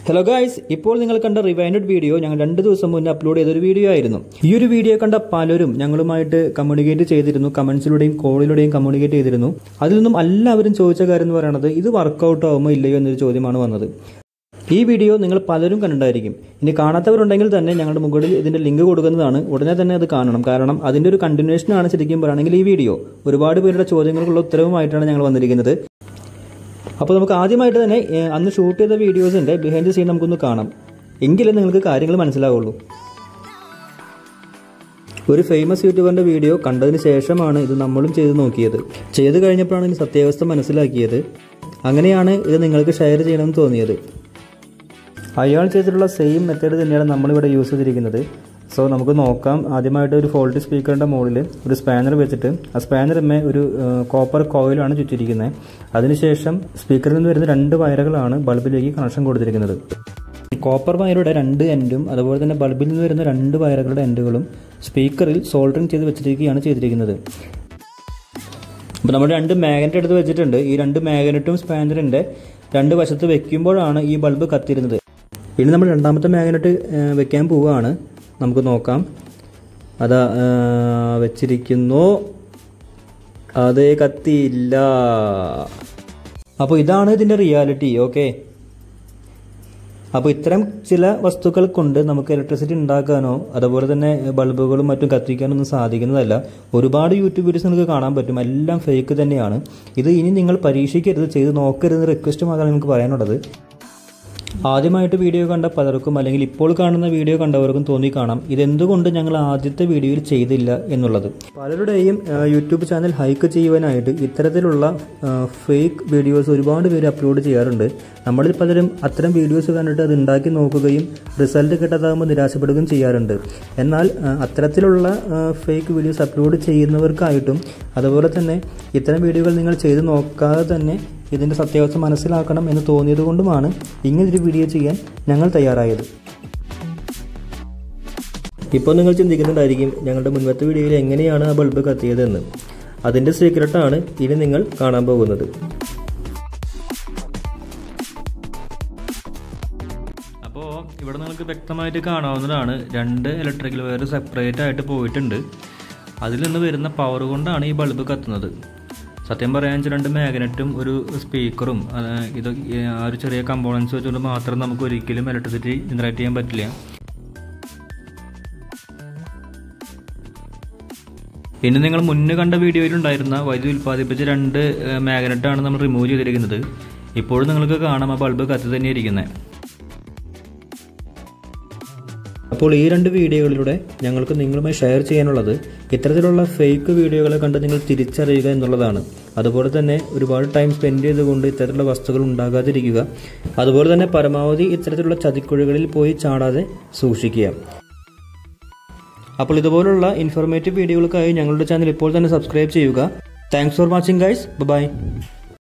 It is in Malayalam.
ഹലോ ഗായ്സ് ഇപ്പോൾ നിങ്ങൾ കണ്ട റിവൈൻഡ് വീഡിയോ ഞങ്ങൾ രണ്ട് ദിവസം മുന്നേ അപ്ലോഡ് ചെയ്തൊരു വീഡിയോ ആയിരുന്നു ഈ ഒരു വീഡിയോ കണ്ട പലരും ഞങ്ങളുമായിട്ട് കമ്മ്യൂണിക്കേറ്റ് ചെയ്തിരുന്നു കമന്റ്സിലൂടെയും കോളിലൂടെയും കമ്മ്യൂണിക്കേറ്റ് ചെയ്തിരുന്നു അതിൽ നിന്നും എല്ലാവരും ചോദിച്ച കാര്യം എന്ന് പറയുന്നത് ഇത് വർക്കൗട്ട് ആവുമോ ഇല്ലയോ എന്നൊരു ചോദ്യമാണ് വന്നത് ഈ വീഡിയോ നിങ്ങൾ പലരും കണ്ടിട്ടുണ്ടായിരിക്കും ഇനി കാണാത്തവരുണ്ടെങ്കിൽ തന്നെ ഞങ്ങളുടെ മുകളിൽ ഇതിന്റെ ലിങ്ക് കൊടുക്കുന്നതാണ് ഉടനെ തന്നെ അത് കാണണം കാരണം അതിന്റെ ഒരു കണ്ടിന്യൂഷൻ ആണ് ശരിക്കും പറയുകയാണെങ്കിൽ ഈ വീഡിയോ ഒരുപാട് പേരുടെ ചോദ്യങ്ങൾക്കുള്ള ഉത്തരവുമായിട്ടാണ് ഞങ്ങൾ വന്നിരിക്കുന്നത് അപ്പോൾ നമുക്ക് ആദ്യമായിട്ട് തന്നെ ഏഹ്, അന്ന് ഷൂട്ട് ചെയ്ത വീഡിയോസിന്റെ ബിഹൈൻഡ് സീൻ നമുക്കൊന്ന് കാണാം എങ്കിലേ നിങ്ങൾക്ക് കാര്യങ്ങൾ മനസ്സിലാവുള്ളൂ ഒരു ഫേമസ് യൂട്യൂബറിന്റെ വീഡിയോ കണ്ടതിന് ശേഷമാണ് ഇത് നമ്മളും ചെയ്ത് നോക്കിയത് ചെയ്ത് കഴിഞ്ഞപ്പോഴാണ് ഇതിന്റെ സത്യാവസ്ഥ മനസ്സിലാക്കിയത് അങ്ങനെയാണ് ഇത് നിങ്ങൾക്ക് ഷെയർ ചെയ്യണമെന്ന് തോന്നിയത് അയാൾ ചെയ്തിട്ടുള്ള സെയിം മെത്തേഡ് തന്നെയാണ് നമ്മളിവിടെ യൂസ് ചെയ്തിരിക്കുന്നത് സോ നമുക്ക് നോക്കാം ആദ്യമായിട്ട് ഒരു ഫോൾട്ട് സ്പീക്കറിൻ്റെ മുകളിൽ ഒരു സ്പാനർ വെച്ചിട്ട് ആ സ്പാനറിന്മേ ഒരു കോപ്പർ കോയിലാണ് ചുറ്റിരിക്കുന്നത് അതിനുശേഷം സ്പീക്കറിൽ നിന്ന് വരുന്ന രണ്ട് വയറുകളാണ് ബൾബിലേക്ക് കണക്ഷൻ കൊടുത്തിരിക്കുന്നത് കോപ്പർ വയറുടെ രണ്ട് എൻഡും അതുപോലെ തന്നെ ബൾബിൽ നിന്ന് വരുന്ന രണ്ട് വയറുകളുടെ എൻഡുകളും സ്പീക്കറിൽ സോൾഡറിങ് ചെയ്ത് വെച്ചിരിക്കുകയാണ് ചെയ്തിരിക്കുന്നത് അപ്പോൾ നമ്മൾ രണ്ട് മാഗ്നറ്റ് എടുത്ത് വെച്ചിട്ടുണ്ട് ഈ രണ്ട് മാഗ്നറ്റും സ്പാനറിൻ്റെ രണ്ട് വശത്ത് വെക്കുമ്പോഴാണ് ഈ ബൾബ് കത്തിരുന്നത് ഇനി നമ്മൾ രണ്ടാമത്തെ മാഗ്നറ്റ് ഏഹ്, വെക്കാൻ പോവുകയാണ് നമുക്ക് നോക്കാം അതാ ഏഹ്, വെച്ചിരിക്കുന്നു അതേ കത്തിയില്ല അപ്പോൾ ഇതാണ് ഇതിൻ്റെ റിയാലിറ്റി ഓക്കെ അപ്പോൾ ഇത്തരം ചില വസ്തുക്കൾ കൊണ്ട് നമുക്ക് ഇലക്ട്രിസിറ്റി ഉണ്ടാക്കാനോ അതുപോലെ തന്നെ ബൾബുകളും മറ്റും കത്തിക്കാനോ ഒന്നും സാധിക്കുന്നതല്ല ഒരുപാട് യൂട്യൂബ് വീഡിയോസ് നിങ്ങൾക്ക് കാണാൻ പറ്റും എല്ലാം ഫേക്ക് തന്നെയാണ് ഇത് ഇനി നിങ്ങൾ പരീക്ഷിക്കരുത് ചെയ്ത് നോക്കരുത് റിക്വസ്റ്റ് മാത്രമാണ് നിങ്ങൾക്ക് പറയാനുള്ളത് ആദ്യമായിട്ട് വീഡിയോ കണ്ട പലർക്കും അല്ലെങ്കിൽ ഇപ്പോൾ കാണുന്ന വീഡിയോ കണ്ടവർക്കും തോന്നി കാണാം ഇതെന്തുകൊണ്ട് ഞങ്ങൾ ആദ്യത്തെ വീഡിയോയിൽ ചെയ്തില്ല എന്നുള്ളത് പലരുടെയും ആ, യൂട്യൂബ് ചാനൽ ഹൈക്ക് ചെയ്യുവാനായിട്ട് ഇത്തരത്തിലുള്ള ഫേക്ക് വീഡിയോസ് ഒരുപാട് പേര് അപ്ലോഡ് ചെയ്യാറുണ്ട് നമ്മളിൽ പലരും അത്തരം വീഡിയോസ് കണ്ടിട്ട് അത് ഉണ്ടാക്കി നോക്കുകയും റിസൾട്ട് കിട്ടാതാകുമ്പോൾ നിരാശപ്പെടുകയും ചെയ്യാറുണ്ട് എന്നാൽ ആ, അത്തരത്തിലുള്ള ഫേക്ക് വീഡിയോസ് അപ്ലോഡ് ചെയ്യുന്നവർക്കായിട്ടും അതുപോലെ തന്നെ ഇത്തരം വീഡിയോകൾ നിങ്ങൾ ചെയ്ത് നോക്കാതെ തന്നെ ഇതിൻ്റെ സത്യാവസ്ഥ മനസ്സിലാക്കണം എന്ന് തോന്നിയത് കൊണ്ടുമാണ് ഇങ്ങനൊരു വീഡിയോ ചെയ്യാൻ ഞങ്ങൾ തയ്യാറായത് ഇപ്പോൾ നിങ്ങൾ ചിന്തിക്കുന്നുണ്ടായിരിക്കും ഞങ്ങളുടെ മുൻപത്തെ വീഡിയോയിൽ എങ്ങനെയാണ് ആ ബൾബ് കത്തിയതെന്ന് അതിൻ്റെ സീക്രട്ടാണ് ഇനി നിങ്ങൾ കാണാൻ പോകുന്നത് അപ്പോൾ ഇവിടെ നിങ്ങൾക്ക് വ്യക്തമായിട്ട് കാണാവുന്നതാണ് രണ്ട് ഇലക്ട്രിക്കൽ വയർ സെപ്പറേറ്റ് ആയിട്ട് പോയിട്ടുണ്ട് അതിൽ നിന്ന് വരുന്ന പവർ കൊണ്ടാണ് ഈ ബൾബ് കത്തുന്നത് സത്യം പറയാൻ വെച്ചാൽ രണ്ട് മാഗ്നറ്റും ഒരു സ്പീക്കറും ഇത് ആ ഒരു ചെറിയ കമ്പോണൻസ് വെച്ചുകൊണ്ട് മാത്രം നമുക്ക് ഒരിക്കലും ഇലക്ട്രിസിറ്റി ജനറേറ്റ് ചെയ്യാൻ പറ്റില്ല പിന്നെ നിങ്ങൾ മുന്നേ കണ്ട വീഡിയോയിൽ ഉണ്ടായിരുന്ന വൈദ്യുതി ഉൽപ്പാദിപ്പിച്ച രണ്ട് മാഗ്നറ്റാണ് നമ്മൾ റിമൂവ് ചെയ്തിരിക്കുന്നത് ഇപ്പോഴും നിങ്ങൾക്ക് കാണാം ആ ബൾബ് കത്തി തന്നെ ഇരിക്കുന്നത് അപ്പോൾ ഈ രണ്ട് വീഡിയോകളിലൂടെ ഞങ്ങൾക്ക് നിങ്ങളുമായി ഷെയർ ചെയ്യാനുള്ളത് ഇത്തരത്തിലുള്ള ഫേക്ക് വീഡിയോകളെ കണ്ട് നിങ്ങൾ തിരിച്ചറിയുക എന്നുള്ളതാണ് അതുപോലെ തന്നെ ഒരുപാട് ടൈം സ്പെൻഡ് ചെയ്തുകൊണ്ട് ഇത്തരത്തിലുള്ള വസ്തുക്കൾ ഉണ്ടാകാതിരിക്കുക അതുപോലെ തന്നെ പരമാവധി ഇത്തരത്തിലുള്ള ചതിക്കുഴികളിൽ പോയി ചാടാതെ സൂക്ഷിക്കുക അപ്പോൾ ഇതുപോലുള്ള ഇൻഫോർമേറ്റീവ് വീഡിയോകൾക്കായി ഞങ്ങളുടെ ചാനൽ ഇപ്പോൾ തന്നെ സബ്സ്ക്രൈബ് ചെയ്യുക thanks for watching guys by